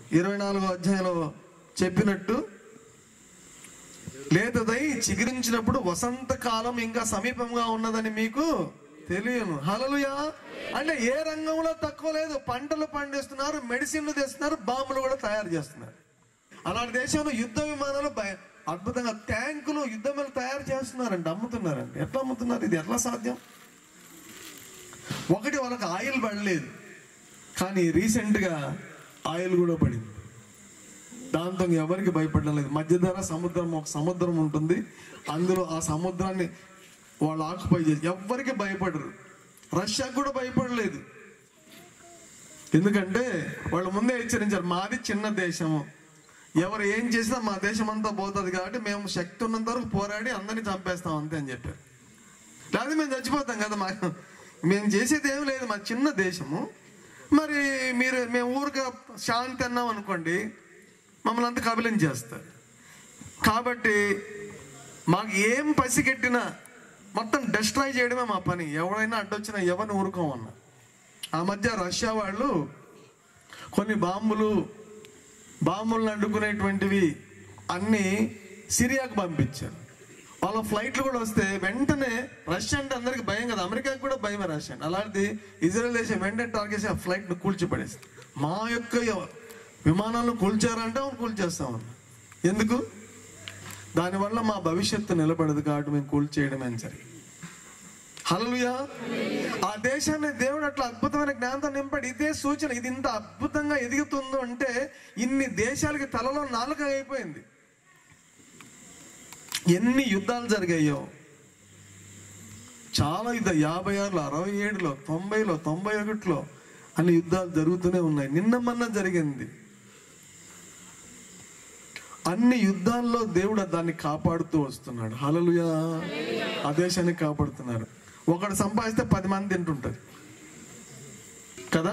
ఇరవై నాలుగో అధ్యాయంలో చెప్పినట్టు లేతదై చిగురించినప్పుడు వసంతకాలం ఇంకా సమీపంగా ఉన్నదని మీకు తెలియను హలలుయా అంటే ఏ రంగంలో తక్కువ లేదు పంటలు పండిస్తున్నారు మెడిసిన్లు తెస్తున్నారు బాంబులు కూడా తయారు చేస్తున్నారు అలాంటి దేశంలో యుద్ధ విమానాలు భయ- అద్భుతంగా ట్యాంకులు యుద్ధ మీద తయారు చేస్తున్నారండి అమ్ముతున్నారండి ఎట్లా అమ్ముతున్నారు ఇది ఎట్లా సాధ్యం ఒకటి వాళ్ళకి ఆయిల్ పడలేదు కానీ రీసెంట్గా ఆయిల్ కూడా పడింది దాంతో ఎవరికి భయపడడం లేదు మధ్యధర సముద్రం ఒక సముద్రం ఉంటుంది అందులో ఆ సముద్రాన్ని వాళ్ళు ఆక్యుపై చేసి ఎవ్వరికి భయపడరు రష్యాకు కూడా భయపడలేదు ఎందుకంటే వాళ్ళు ముందే హెచ్చరించారు మాది చిన్న దేశము ఎవరు ఏం చేసినా మా దేశం అంతా పోతుంది కాబట్టి మేము శక్తి ఉన్నంత వరకు పోరాడి అందరినీ చంపేస్తాం అంతే అని చెప్పారు లేదా మేము చచ్చిపోతాం కదా మాకు మేము చేసేది ఏం లేదు మా చిన్న దేశము మరి మీరు మేము ఊరికే శాంతి అన్నాం అనుకోండి మమ్మల్ని అంతా కబిలం చేస్తారు కాబట్టి మాకు ఏం పసిగట్టినా మొత్తం డిస్ట్రాయ్ చేయడమే మా పని ఎవరైనా అడ్డొచ్చినా ఎవరిని ఊరుకోమన్నా ఆ మధ్య రష్యా వాళ్ళు కొన్ని బాంబులు బాంబులను అడ్డుకునేటువంటివి అన్ని సిరియాకు పంపించారు వాళ్ళ ఫ్లైట్లు కూడా వస్తే వెంటనే రష్యా అంటే అందరికి భయం కదా అమెరికాకి కూడా భయమే రష్యా అంటే. అలాంటిది ఇజ్రాయెల్ దేశం వెంటనే టార్గెట్ చేసి ఆ ఫ్లైట్ను కూల్చిపడేసింది మా యొక్క విమానాలను కూల్చారంటే అవును కూల్చేస్తామన్న ఎందుకు దానివల్ల మా భవిష్యత్తు నిలబడదు కాబట్టి మేము కూల్చేయడమే సరే హలలుయా ఆ దేశాన్ని దేవుడు అట్లా అద్భుతమైన జ్ఞానంతో నింపాడు ఇదే సూచన ఇది ఇంత అద్భుతంగా ఎదుగుతుందో అంటే ఇన్ని దేశాలకి తలలో నాలుక అయిపోయింది ఎన్ని యుద్ధాలు జరిగాయో చాలా యుద్ధ యాభై ఆరులో అరవై ఏడులో తొంభైలో తొంభై ఒకటిలో అన్ని యుద్ధాలు జరుగుతూనే ఉన్నాయి నిన్న మొన్న జరిగింది అన్ని యుద్ధాల్లో దేవుడు దాన్ని కాపాడుతూ వస్తున్నాడు హలలుయా ఆ దేశాన్ని కాపాడుతున్నారు ఒకడు సంపాదిస్తే పది మంది తింటుంటారు కదా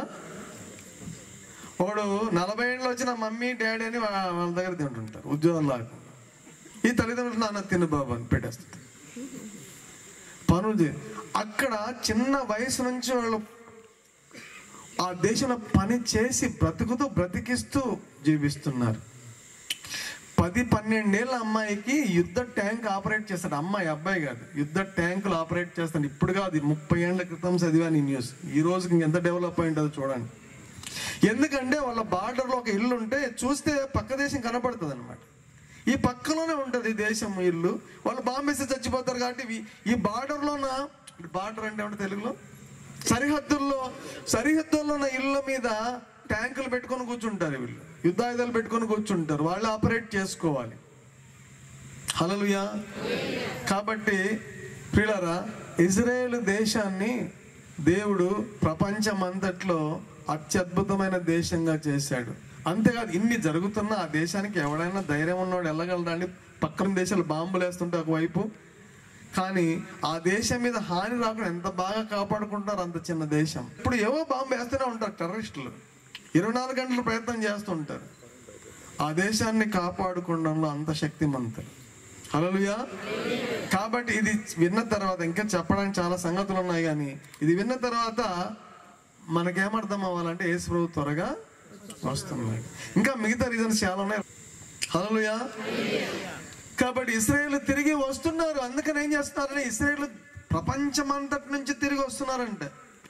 ఒకడు నలభై ఏళ్ళు వచ్చిన మమ్మీ డాడీ అని వా- వాళ్ళ దగ్గర తింటుంటారు ఉద్యోగం లేకుండా ఈ తల్లిదండ్రులు నాన్న తిను బాబు అని పెట్టేస్తుంది పనులు చే అక్కడ చిన్న వయసు నుంచి వాళ్ళు ఆ దేశంలో పని చేసి బ్రతుకుతూ బ్రతికిస్తూ జీవిస్తున్నారు పది పన్నెండేళ్ళ అమ్మాయికి యుద్ధ ట్యాంక్ ఆపరేట్ చేస్తాడు అమ్మాయి అబ్బాయి కాదు యుద్ధ ట్యాంకులు ఆపరేట్ చేస్తాడు ఇప్పుడు కాదు ముప్పై ఏళ్ల క్రితం చదివాను ఈ న్యూస్ ఈ రోజుకి ఇంకెంత డెవలప్ అయి ఉంటుందో చూడండి ఎందుకంటే వాళ్ళ బార్డర్లో ఒక ఇల్లు ఉంటే చూస్తే పక్క దేశం కనపడుతుంది అనమాట ఈ పక్కలోనే ఉంటుంది ఈ దేశం ఇల్లు వాళ్ళు బాంబేస్తే చచ్చిపోతారు కాబట్టి ఇవి- ఈ బార్డర్లోన బార్డర్ అంటే ఏమంటే తెలుగులో సరిహద్దుల్లో సరిహద్దుల్లో ఉన్న ఇళ్ళ మీద ట్యాంకులు పెట్టుకొని కూర్చుంటారు వీళ్ళు యుద్ధాయుధాలు పెట్టుకొని కూర్చుంటారు వాళ్ళు ఆపరేట్ చేసుకోవాలి హలలుయా కాబట్టి ప్రియులారా ఇజ్రాయేల్ దేశాన్ని దేవుడు ప్రపంచమంతట్లో అత్యద్భుతమైన దేశంగా చేశాడు అంతేకాదు ఇన్ని జరుగుతున్నా ఆ దేశానికి ఎవడైనా ధైర్యం ఉన్నవాడు వెళ్ళగలడాన్ని పక్కన దేశాలు బాంబులు వేస్తుంటే ఒకవైపు కానీ ఆ దేశం మీద హాని రాకుండా ఎంత బాగా కాపాడుకుంటారు అంత చిన్న దేశం ఇప్పుడు ఏవో బాంబు వేస్తూనే ఉంటారు టెర్రరిస్టులు ఇరవై నాలుగు గంటలు ప్రయత్నం చేస్తుంటారు ఆ దేశాన్ని కాపాడుకోవడంలో అంత శక్తిమంతులు హల్లెలూయా కాబట్టి ఇది విన్న తర్వాత ఇంకా చెప్పడానికి చాలా సంగతులు ఉన్నాయి కానీ ఇది విన్న తర్వాత మనకేమర్థం అవ్వాలంటే యేసు ప్రభు త్వరగా వస్తున్నాడు ఇంకా మిగతా రీజన్స్ చాలా ఉన్నాయి హల్లెలూయా కాబట్టి ఇస్రాయేల్ తిరిగి వస్తున్నారు అందుకని ఏం చేస్తున్నారని ఇస్రాయేల్ ప్రపంచమంతటి నుంచి తిరిగి వస్తున్నారంటే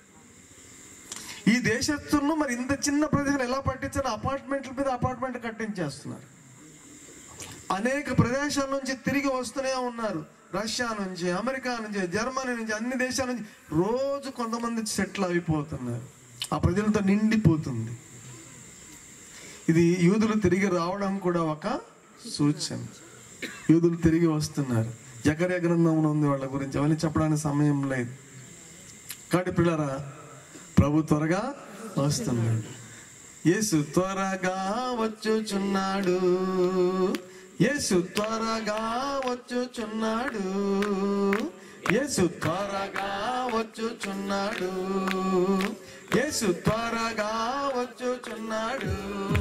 ఈ దేశస్తులను మరి ఇంత చిన్న ప్రదేశం ఎలా పట్టించారు అపార్ట్మెంట్ల మీద అపార్ట్మెంట్ కట్టించేస్తున్నారు అనేక ప్రదేశాల నుంచి తిరిగి వస్తూనే ఉన్నారు రష్యా నుంచి అమెరికా నుంచి జర్మనీ నుంచి అన్ని దేశాల నుంచి రోజు కొంతమంది సెటిల్ అయిపోతున్నారు ఆ ప్రజలతో నిండిపోతుంది ఇది యూదులు తిరిగి రావడం కూడా ఒక సూచన యూదులు తిరిగి వస్తున్నారు జకర్య గ్రంథంలో ఉంది వాళ్ళ గురించి అవన్నీ చెప్పడానికి సమయం లేదు కాబట్టి పిల్లరా ప్రభు త్వరగా వస్తున్నాడు యేసు త్వరగా వచ్చుచున్నాడు యేసు త్వరగా వచ్చుచున్నాడు యేసు త్వరగా వచ్చుచున్నాడు యేసు త్వరగా వచ్చుచున్నాడు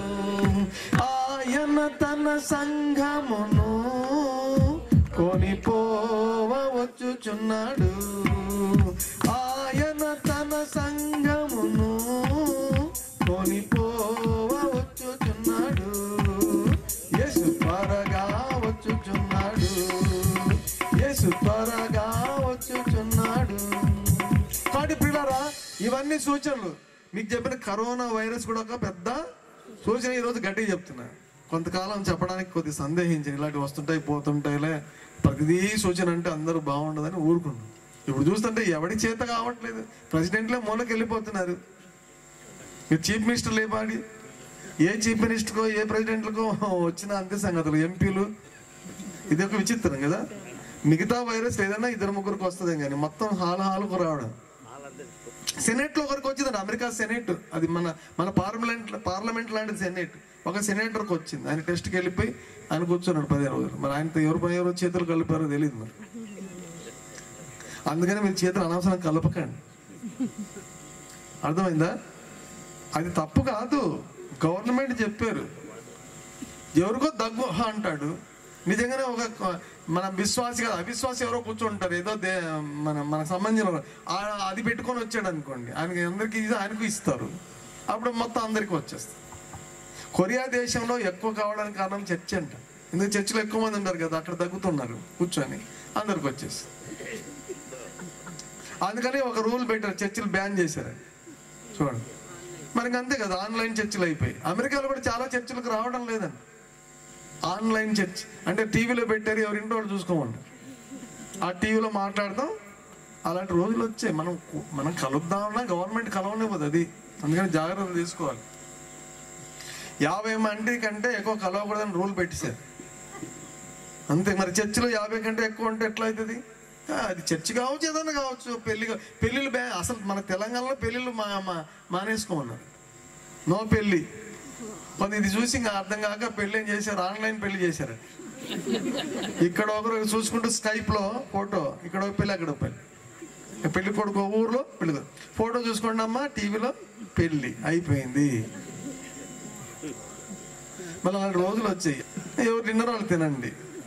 ఆయన తన సంఘమును కొనిపోవ వచ్చుచున్నాడు ఆయన తన సంఘమును కొనిపోవ వచ్చుచున్నాడు ఇవన్నీ సూచనలు మీకు చెప్పిన కరోనా వైరస్ కూడా ఒక పెద్ద సూచన ఈరోజు గట్టిగా చెప్తున్నా కొంతకాలం చెప్పడానికి కొద్ది సందేహించాను ఇలాంటివి వస్తుంటాయి పోతుంటాయిలే ప్రతిదీ సూచన అంటే అందరూ బాగుండదని ఊరుకున్నాం ఇప్పుడు చూస్తుంటే ఎవడి చేత కావట్లేదు ప్రెసిడెంట్లే మూలకి వెళ్ళిపోతున్నారు మీరు చీఫ్ మినిస్టర్ లేపాడి ఏ చీఫ్ మినిస్టర్కో ఏ ప్రెసిడెంట్లకో వచ్చిన అంతే సంగతులు ఎంపీలు ఇది ఒక విచిత్రం కదా మిగతా వైరస్ ఏదైనా ఇద్దరు ముగ్గురికి వస్తుంది కానీ మొత్తం హాలు హాలుకు రావడం సెనెట్ లో ఒకరికి వచ్చింది అమెరికా సెనెట్ అది మన మన పార్లమెంట్ పార్లమెంట్ లాంటి సెనెట్ ఒక సెనేటర్కి వచ్చింది ఆయన టెస్ట్కి వెళ్ళిపోయి ఆయన కూర్చున్నాడు పది రోజులు మరి ఆయనతో ఎవరు పని ఎవరు చేతులు కలిపారో తెలియదు మరి అందుకని మీరు చేతులు అనవసరం కలపకండి అర్థమైందా అది తప్పు కాదు గవర్నమెంట్ చెప్పారు ఎవరికో దగ్గు హ అంటాడు నిజంగానే ఒక మన విశ్వాసి కాదు అవిశ్వాసి ఎవరో కూర్చుంటారు ఏదో దే మన మనకు సంబంధించిన వారు. ఆ- అది పెట్టుకొని వచ్చాడు అనుకోండి ఆయనకి అందరికి ఇది ఆయనకు ఇస్తారు అప్పుడు మొత్తం అందరికి వచ్చేస్తుంది కొరియా దేశంలో ఎక్కువ కావడానికి కారణం చర్చ్ అంట ఎందుకు చర్చిలో ఎక్కువ మంది ఉంటారు కదా అక్కడ తగ్గుతున్నారు కూర్చొని అందరికి వచ్చేస్తుంది అందుకని ఒక రూల్ పెట్టారు చర్చిలు బ్యాన్ చేశారు చూడండి మనకి అంతే కదా ఆన్లైన్ చర్చిలు అయిపోయి అమెరికాలో కూడా చాలా చర్చిలకు రావడం లేదండి ఆన్లైన్ చర్చ్ అంటే టీవీలో పెట్టారు ఎవరింటో వాళ్ళు చూసుకోమంటారు ఆ టీవీలో మాట్లాడదాం అలాంటి రోజులు వచ్చాయి మనం మనం కలుద్దామన్నా గవర్నమెంట్ కలవనివ్వదు అది అందుకని జాగ్రత్తలు తీసుకోవాలి యాభై మంది కంటే ఎక్కువ కలవకూడదని రూల్ పెట్టేశారు అంతే మరి చర్చిలో యాభై కంటే ఎక్కువ ఉంటే ఎట్లా అవుతుంది ఆ, అది చర్చి కావచ్చు ఏదైనా కావచ్చు పెళ్లి కా- పెళ్ళిళ్ళు బ్యా అసలు మన తెలంగాణలో పెళ్ళిళ్ళు మా మా- మానేసుకోమన్నారు నో పెళ్ళి కొంత ఇది చూసి ఇంకా అర్థం కాక పెళ్ళి ఏం చేశారు ఆన్లైన్ పెళ్లి చేశారు ఇక్కడ ఒకరు చూసుకుంటూ స్కైప్ లో ఫోటో ఇక్కడ ఒక పెళ్లి అక్కడ ఒక పెళ్లి పెళ్లి కొడుకు ఒక ఊర్లో పెళ్లి కొడుకు. ఫోటో చూసుకోండి అమ్మా టీవీలో పెళ్లి అయిపోయింది మళ్ళీ అలాంటి రోజులు వచ్చాయి ఎవరు తిన్నారో వాళ్ళు తినండి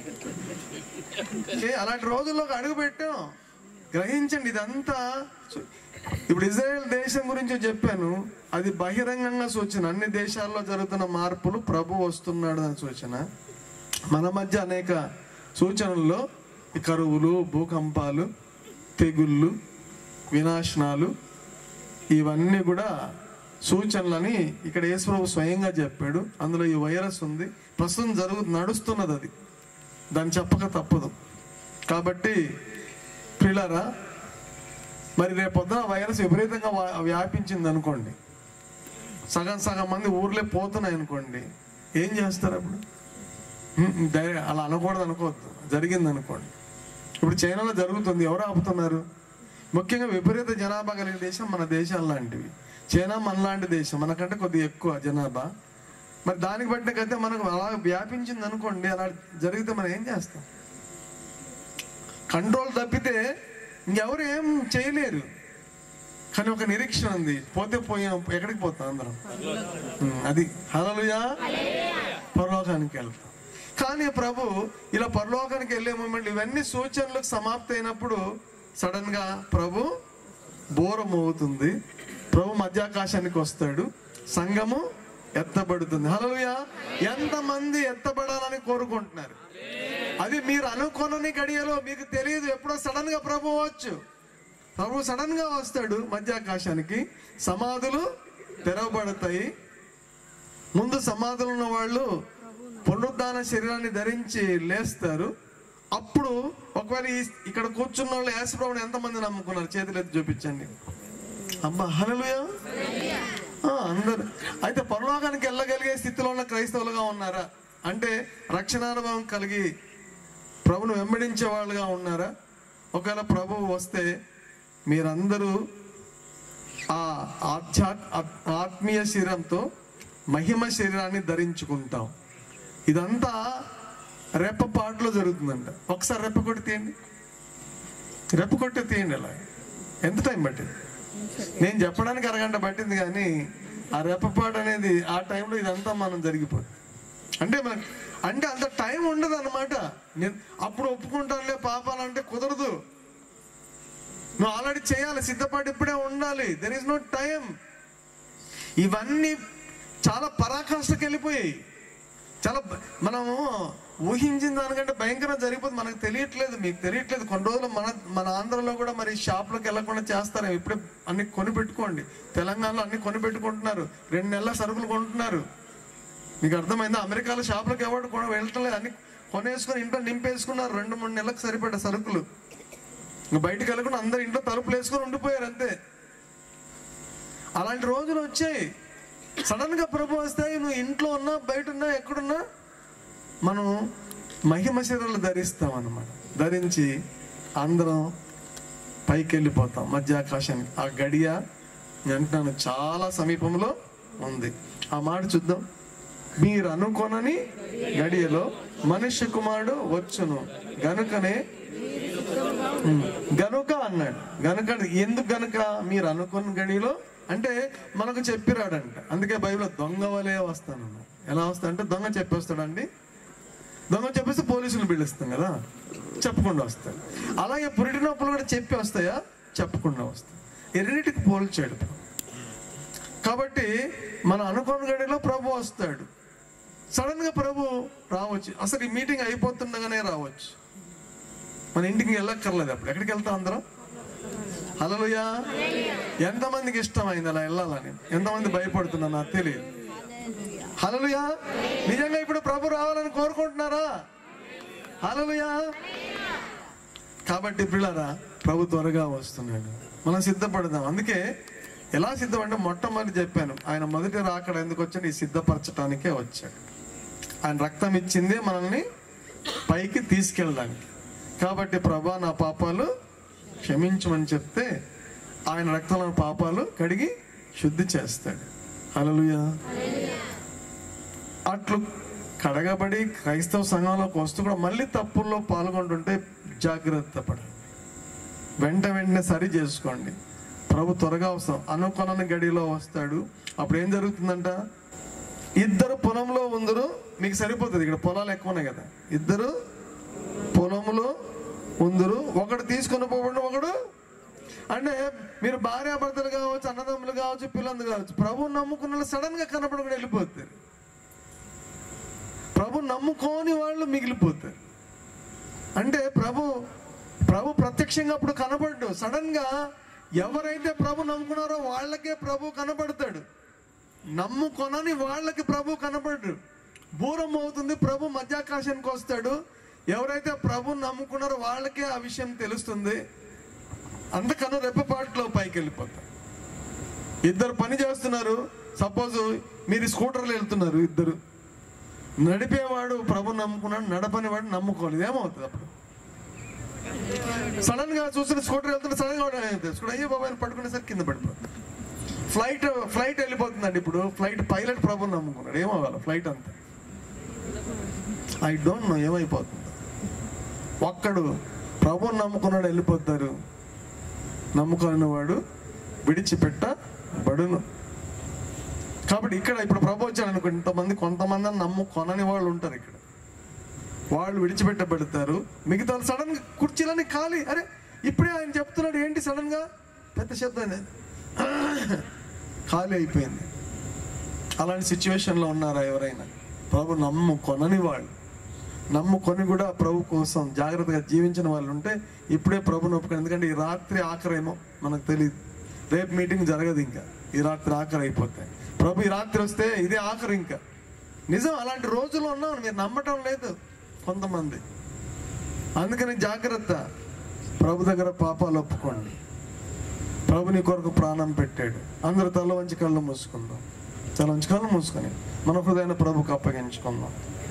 ఏ, అలాంటి రోజుల్లో ఒక అడుగు పెట్టాం గ్రహించండి ఇదంతా సు- ఇప్పుడు ఇజ్రాయెల్ దేశం గురించి చెప్పాను అది బహిరంగంగా సూచన అన్ని దేశాల్లో జరుగుతున్న మార్పులు ప్రభు వస్తున్నాడు అని సూచన మన మధ్య అనేక సూచనల్లో ఈ కరువులు భూకంపాలు తెగుళ్ళు వినాశనాలు ఇవన్నీ కూడా సూచనలని ఇక్కడ యేసుప్రభు స్వయంగా చెప్పాడు అందులో ఈ వైరస్ ఉంది ప్రస్తుతం జరుగు నడుస్తున్నది అది దాన్ని చెప్పక తప్పదు కాబట్టి ప్రిలరా మరి రేపు పొద్దున వైరస్ విపరీతంగా వా- వ్యాపించింది అనుకోండి సగం సగం మంది ఊర్లే పోతున్నాయి అనుకోండి ఏం చేస్తారు అప్పుడు ఉమ్, డైరెక్ట్ అలా అనకూడదు అనుకోవద్దు జరిగింది అనుకోండి ఇప్పుడు చైనాలో జరుగుతుంది ఎవరు ఆపుతున్నారు ముఖ్యంగా విపరీత జనాభా కలిగిన దేశం మన దేశాలు లాంటివి చైనా మనలాంటి దేశం మనకంటే కొద్దిగా ఎక్కువ జనాభా మరి దానికి బట్టినకైతే మనకు అలా వ్యాపించింది అనుకోండి అలా జరిగితే మనం ఏం చేస్తాం కంట్రోల్ తప్పితే ఇంకెవరు ఏం చేయలేరు కానీ ఒక నిరీక్షణ ఉంది పోతే పోయాం ఎక్కడికి పోతాం అందరం ఉమ్, అది హలలుయా పరలోకానికి వెళ్తాం కానీ ప్రభు ఇలా పరలోకానికి వెళ్ళే మూమెంట్ ఇవన్నీ సూచనలకు సమాప్తి అయినప్పుడు సడన్ గా ప్రభు బోరం అవుతుంది ప్రభు మధ్యాకాశానికి వస్తాడు సంఘము ఎత్తబడుతుంది హలోయా ఎంతమంది ఎత్తబడాలని కోరుకుంటున్నారు అది మీరు అనుకోనని గడియలో మీకు తెలియదు ఎప్పుడో సడన్ గా ప్రభు వచ్చు ప్రభు సడన్ గా వస్తాడు మధ్యాకాశానికి సమాధులు తెరవబడతాయి ముందు సమాధులు ఉన్న వాళ్ళు పునరుద్ధాన శరీరాన్ని ధరించి లేస్తారు అప్పుడు ఒకవేళ ఈ- ఇక్కడ కూర్చున్న వాళ్ళు యేసుప్రభుని ఎంతమంది నమ్ముకున్నారు చేతులు ఎత్తి చూపించండి అబ్బా హల్లెలూయా ఆ, అందరు అయితే పరలోకానికి వెళ్ళగలిగే స్థితిలో ఉన్న క్రైస్తవులుగా ఉన్నారా అంటే రక్షణానుభవం కలిగి ప్రభును వెంబడించే వాళ్ళుగా ఉన్నారా ఒకవేళ ప్రభువు వస్తే మీరందరూ ఆ ఆధ్యా ఆత్- ఆత్మీయ శరీరంతో మహిమ శరీరాన్ని ధరించుకుంటాం ఇదంతా రెప్పపాటులో జరుగుతుందంట ఒకసారి రెప్ప కొట్టి తీయండి రెప్ప కొట్టి తీయండి అలా ఎంత టైం పట్టింది నేను చెప్పడానికి అరగంట పట్టింది కానీ ఆ రెప్పపాటు అనేది ఆ టైంలో ఇదంతా మనం జరిగిపోతుంది అంటే మనకి అంటే అంత టైం ఉండదు అనమాట అప్పుడు ఒప్పుకుంటానులే పాపాలంటే కుదరదు నువ్వు ఆల్రెడీ చేయాలి సిద్ధపడి ఇప్పుడే ఉండాలి దెర్ ఇస్ నో టైం ఇవన్నీ చాలా పరాకాష్ఠకి వెళ్ళిపోయాయి చాలా భ- మనము ఊహించిన దానికంటే భయంకరంగా జరిగిపోతుంది మనకు తెలియట్లేదు మీకు తెలియట్లేదు కొన్ని రోజులు మన మన ఆంధ్రలో కూడా మరి షాప్లకు వెళ్ళకుండా చేస్తారు ఇప్పుడే అన్ని కొని పెట్టుకోండి తెలంగాణలో అన్ని కొని పెట్టుకుంటున్నారు రెండు నెలల సరుకులు కొంటున్నారు మీకు అర్థమైందా అమెరికాలో షాపులకు ఎవరు కూడా వెళ్ళట్లేదు అన్ని కొనేసుకొని ఇంట్లో నింపేసుకున్నారు రెండు మూడు నెలలకు సరిపడ్డ సరుకులు ఇంకా బయటకు వెళ్ళకుండా అందరు ఇంట్లో తలుపులు వేసుకొని ఉండిపోయారు అంతే అలాంటి రోజులు వచ్చాయి సడన్ గా ప్రభు వస్తాయి నువ్వు ఇంట్లో ఉన్నా బయట ఉన్నా ఎక్కడున్నా మనం మహిమ శరీరాలు ధరిస్తాం అన్నమాట ధరించి అందరం పైకి వెళ్ళిపోతాం మధ్య ఆకాశానికి ఆ గడియ నేను అంటున్నాను చాలా సమీపంలో ఉంది ఆ మాట చూద్దాం మీరు అనుకొనని గడియలో మనుష్య కుమారుడు వచ్చును గనుకనే ఉమ్, గనుక అన్నాడు గనుక ఎందుకు గనుక మీరు అనుకున్న గడిలో అంటే మనకు చెప్పిరాడంట అందుకే బైబిల్ దొంగ వలే వస్తానన్నాడు ఎలా వస్తా అంటే దొంగ చెప్పేస్తాడండి దొంగ చెప్పేస్తే పోలీసులు పిలుస్తాం కదా చెప్పకుండా వస్తాయి అలాగే పురిటి నొప్పులు కూడా చెప్పి వస్తాయా చెప్పకుండా వస్తాయి ఎన్నిటికి పోల్చాడు కాబట్టి మన అనుకోని గడిలో ప్రభు వస్తాడు సడన్ గా ప్రభు రావచ్చు అసలు ఈ మీటింగ్ అయిపోతుండగానే రావచ్చు మన ఇంటికి వెళ్ళక్కర్లేదు అప్పుడు ఎక్కడికి వెళ్తాం అందరం హలోయా ఎంతమందికి ఇష్టమైంది అలా వెళ్ళాలని ఎంతమంది భయపడుతున్నా నాకు తెలియదు హలోయా నిజంగా ఇప్పుడు ప్రభు రావాలని కోరుకుంటున్నారా హలోయా కాబట్టి పిల్లరా ప్రభు త్వరగా వస్తున్నాడు మనం సిద్ధపడదాం అందుకే ఎలా సిద్ధపడే మొట్టమొదటి చెప్పాను ఆయన మొదటి రాకడ ఎందుకు వచ్చాడు ఈ సిద్ధపరచడానికే వచ్చాడు ఆయన రక్తం ఇచ్చిందే మనల్ని పైకి తీసుకెళ్ళడానికి కాబట్టి ప్రభా నా పాపాలు క్షమించమని చెప్తే ఆయన రక్తంలో పాపాలు కడిగి శుద్ధి చేస్తాడు హల్లెలూయా అట్లు కడగబడి క్రైస్తవ సంఘంలోకి వస్తూ కూడా మళ్ళీ తప్పుల్లో పాల్గొంటుంటే జాగ్రత్త పడండి వెంట వెంటనే సరి చేసుకోండి ప్రభు త్వరగా వస్తాం అనుకొనని గడిలో వస్తాడు అప్పుడు ఏం జరుగుతుందంట ఇద్దరు పొలంలో ఉందరు మీకు సరిపోతుంది ఇక్కడ పొలాలు ఎక్కువ ఉన్నాయి కదా ఇద్దరు పొలములో ఉందరు ఒకడు తీసుకొని పోవడం ఒకడు అంటే మీరు భార్యాభర్తలు కావచ్చు అన్నదమ్ములు కావచ్చు పిల్లలు కావచ్చు ప్రభు నమ్ముకున్న సడన్ గా కనపడకుండా వెళ్ళిపోతారు ప్రభు నమ్ముకోని వాళ్ళు మిగిలిపోతారు అంటే ప్రభు ప్రభు ప్రత్యక్షంగా అప్పుడు కనపడ్డు సడన్ గా ఎవరైతే ప్రభు నమ్ముకున్నారో వాళ్ళకే ప్రభు కనపడతాడు నమ్ముకొనని వాళ్ళకి ప్రభు కనపడ్డు దూరం అవుతుంది ప్రభు మధ్యాకాశానికి వస్తాడు ఎవరైతే ప్రభు నమ్ముకున్నారో వాళ్ళకే ఆ విషయం తెలుస్తుంది అందుకను రెప్పపాట్లో పైకి వెళ్ళిపోతారు ఇద్దరు పని చేస్తున్నారు సపోజ్ మీరు స్కూటర్లో వెళ్తున్నారు ఇద్దరు నడిపేవాడు ప్రభు నమ్ముకున్నాడు నడపని వాడు నమ్ముకోలేదు ఏమవుతుంది అప్పుడు సడన్ గా చూసిన స్కూటర్ వెళ్తుంటే సడన్ గా స్కూటర్ అయ్యో బాబాయ్ పట్టుకునేసరికి కింద పడిపోతుంది ఫ్లైట్ ఫ్లైట్ వెళ్ళిపోతుందండి ఇప్పుడు ఫ్లైట్ పైలట్ ప్రభు నమ్ముకున్నాడు ఏమవ్వాలి ఫ్లైట్ అంతా ఐ డోంట్ నో ఏమైపోతుంది ఒక్కడు ప్రభు నమ్ముకున్నాడు వెళ్ళిపోతారు నమ్ముకున్న వాడు విడిచిపెట్ట బడును కాబట్టి ఇక్కడ ఇప్పుడు ప్రభు వచ్చాడు అనుకో ఇంతమంది కొంతమంది నమ్ముకొనని వాళ్ళు ఉంటారు ఇక్కడ వాళ్ళు విడిచిపెట్టబడతారు మిగతా సడన్ గా కుర్చీలన్నీ ఖాళీ అరే ఇప్పుడే ఆయన చెప్తున్నాడు ఏంటి సడన్ గా పెద్ద శబ్దం ఖాళీ అయిపోయింది అలాంటి సిచ్యువేషన్ లో ఉన్నారా ఎవరైనా ప్రభు నమ్ము కొనని వాళ్ళు నమ్ముకొని కూడా ప్రభు కోసం జాగ్రత్తగా జీవించిన వాళ్ళు ఉంటే ఇప్పుడే ప్రభు నొప్పుకొని ఎందుకంటే ఈ రాత్రి ఆఖరేమో మనకు తెలియదు రేపు మీటింగ్ జరగదు ఇంకా ఈ రాత్రి ఆఖరి అయిపోతాయి ప్రభు ఈ రాత్రి వస్తే ఇదే ఆఖరి ఇంకా నిజం అలాంటి రోజులు ఉన్నాం మీరు నమ్మటం లేదు కొంతమంది అందుకని జాగ్రత్త ప్రభు దగ్గర పాపాలు ఒప్పుకోండి ప్రభు నీ కొరకు ప్రాణం పెట్టాడు అందరూ తల వంచి కళ్ళు మూసుకుందాం తల వంచి కళ్ళు మూసుకొని మన హృదయాన్ని ప్రభుకు అప్పగించుకుందాం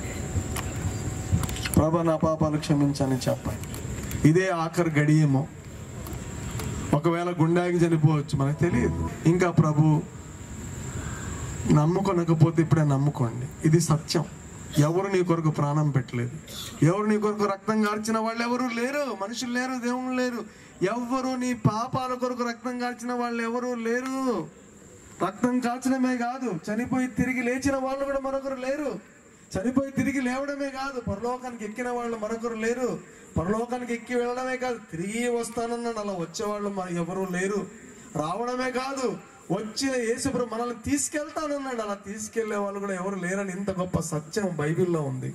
ప్రభు నా పాపాలు క్షమించని చెప్పండి ఇదే ఆఖరి గడియేమో ఒకవేళ గుండాకి చనిపోవచ్చు మనకు తెలియదు ఇంకా ప్రభు నమ్ముకొనకపోతే ఇప్పుడే నమ్ముకోండి ఇది సత్యం ఎవరు నీ కొరకు ప్రాణం పెట్టలేదు ఎవరు నీ కొరకు రక్తం కార్చిన వాళ్ళు ఎవరు లేరు మనుషులు లేరు దేవుళ్ళు లేరు ఎవరు నీ పాపాల కొరకు రక్తం కార్చిన వాళ్ళు ఎవరు లేరు రక్తం కాల్చడమే కాదు చనిపోయి తిరిగి లేచిన వాళ్ళు కూడా మరొకరు లేరు చనిపోయి తిరిగి లేవడమే కాదు పరలోకానికి ఎక్కిన వాళ్ళు మరొకరు లేరు పరలోకానికి ఎక్కి వెళ్ళడమే కాదు తిరిగి వస్తానన్నాడు అలా వచ్చేవాళ్ళు మరి ఎవరు లేరు రావడమే కాదు వచ్చిన యేసుప్రభు మనల్ని తీసుకెళ్తానన్నాడు అలా తీసుకెళ్లే వాళ్ళు కూడా ఎవరు లేరని ఇంత గొప్ప సత్యం బైబిల్లో ఉంది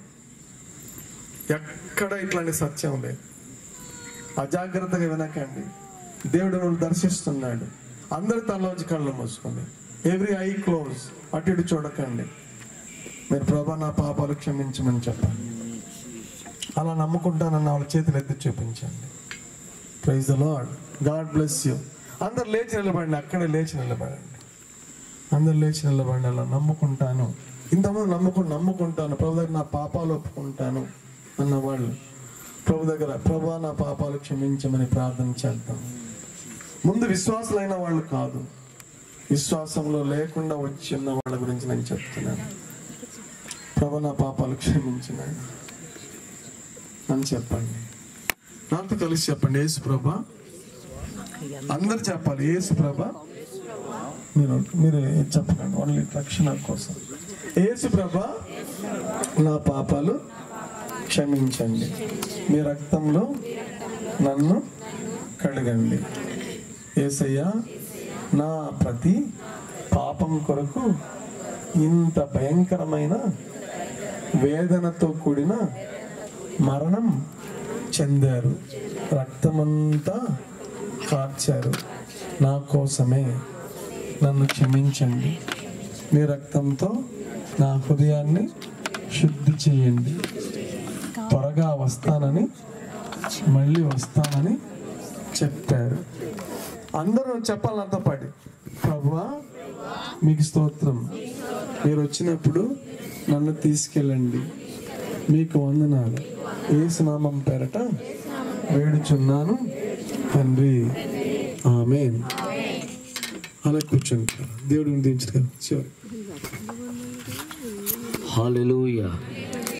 ఎక్కడ ఇట్లాంటి సత్యం లేదు అజాగ్రత్తగా వినకండి దేవుడు మిమ్మల్ని దర్శిస్తున్నాడు అందరి తలలోంచి కళ్ళు మూసుకోండి ఎవ్రీ ఐ క్లోజ్ అటు ఇటు చూడకండి మీరు ప్రభా నా పాపాలు క్షమించమని చెప్పండి అలా నమ్ముకుంటానన్న వాళ్ళ చేతులు ఎత్తి చూపించండి praise the lord god bless you అందరు లేచి నిలబడండి అక్కడే లేచి నిలబడండి అందరు లేచి నిలబడండి అలా నమ్ముకుంటాను ఇంతకుముందు నమ్ముకు నమ్ముకుంటాను ప్రభు దగ్గర నా పాపాలు ఒప్పుకుంటాను అన్న వాళ్ళు ప్రభు దగ్గర ప్రభా నా పాపాలు క్షమించమని ప్రార్థన చేద్దాం ముందు విశ్వాసులైన వాళ్ళు కాదు విశ్వాసంలో లేకుండా వచ్చి ఉన్న వాళ్ళ గురించి నేను చెప్తున్నాను ప్రభు నా పాపాలు క్షమించినాడు అని చెప్పండి నాతో కలిసి చెప్పండి యేసు ప్రభా అందరు చెప్పాలి యేసు ప్రభా మీరు మీరు చెప్పకండి ఓన్లీ రక్షణ కోసం యేసు ప్రభా నా పాపాలు క్షమించండి మీ రక్తంలో నన్ను కడగండి ఏసయ్యా నా ప్రతి పాపం కొరకు ఇంత భయంకరమైన వేదనతో కూడిన మరణం చెందారు రక్తమంతా కార్చారు నా కోసమే నన్ను క్షమించండి మీ రక్తంతో నా హృదయాన్ని శుద్ధి చేయండి త్వరగా వస్తానని మళ్ళీ వస్తానని చెప్పారు అందరూ చెప్పాలి నాతో పాటి ప్రభువా మీకు స్తోత్రం మీరు వచ్చినప్పుడు నన్ను తీసుకెళ్ళండి మీకు వందనాలు ఏసునామం పేరట వేడుచున్నాను తండ్రి ఆమె అలా కూర్చొని దేవుడిని దించరు చివరి Hallelujah.